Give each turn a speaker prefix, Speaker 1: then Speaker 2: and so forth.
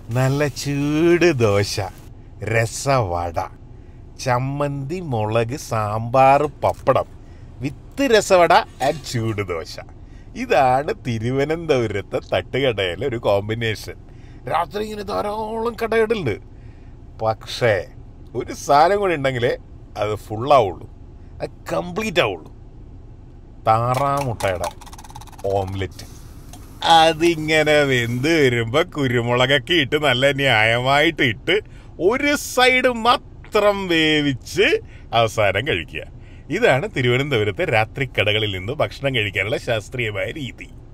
Speaker 1: നല്ല ചൂട് ദോശ രസവട ചമ്മന്തി മുളക് സാമ്പാർ പപ്പടം വിത്ത് രസവട ആൻഡ് ചൂട് ദോശ ഇതാണ് തിരുവനന്തപുരത്തെ തട്ടുകടയിലെ ഒരു കോമ്പിനേഷൻ രാത്രി ഇങ്ങനെ ധാരാളം കടകളുണ്ട് പക്ഷേ ഒരു സാധനം കൂടി ഉണ്ടെങ്കിലേ അത് ഫുള്ളാവുള്ളൂ അത് കംപ്ലീറ്റ് ആവുള്ളൂ താറാമുട്ടയുടെ ഓംലെറ്റ് അതിങ്ങനെ വെന്ത് വരുമ്പോ കുരുമുളകൊക്കെ ഇട്ട് നല്ല ന്യായമായിട്ട് ഇട്ട് ഒരു സൈഡ് മാത്രം വേവിച്ച് അവസാനം കഴിക്കുക ഇതാണ് തിരുവനന്തപുരത്തെ രാത്രി കടകളിൽ നിന്ന് ഭക്ഷണം കഴിക്കാനുള്ള ശാസ്ത്രീയമായ രീതി